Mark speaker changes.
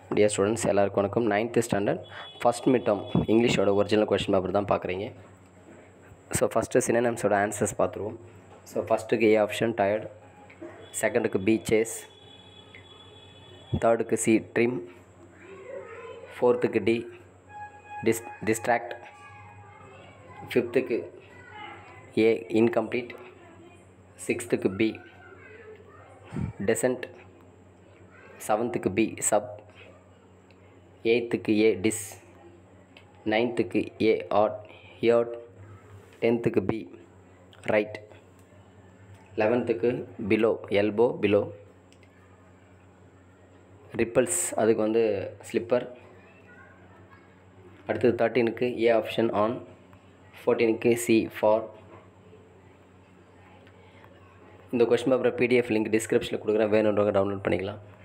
Speaker 1: dear students எல்லாருக்கும் வணக்கம் ninth standard first midterm இங்கிலீஷோட ஒரிஜினல் கொஷின் பேப்பர் தான் பார்க்குறீங்க ஸோ ஃபஸ்ட்டு சினனம்ஸோட ஆன்சர்ஸ் பார்த்துருவோம் ஸோ ஃபஸ்ட்டுக்கு ஏ ஆப்ஷன் டயர்ட் செகண்டுக்கு பி சேஸ் தேர்டுக்கு சி ட்ரிம் ஃபோர்த்துக்கு டி டிஸ் டிஸ்ட்ராக்ட் ஃபிஃப்த்துக்கு ஏ இன்கம்ப்ளீட் சிக்ஸ்த்துக்கு பி டெசன்ட் செவன்த்துக்கு பி சப் எயித்துக்கு ஏ டிஸ் நைன்த்துக்கு ஏ ஆட் ஏட் டென்த்துக்கு பி ரைட் லெவன்த்துக்கு பிலோ எல்போ பிலோ ரிப்பல்ஸ் அதுக்கு வந்து ஸ்லிப்பர் அடுத்தது தேர்ட்டீனுக்கு ஏ ஆப்ஷன் ஆன் ஃபோர்டீனுக்கு சி ஃபார் இந்த கொஷின் பேப்பரை பிடிஎஃப் லிங்க் டிஸ்கிரிப்ஷனில் கொடுக்குறேன் வேணுன்றவங்க டவுன்லோட் பண்ணிக்கலாம்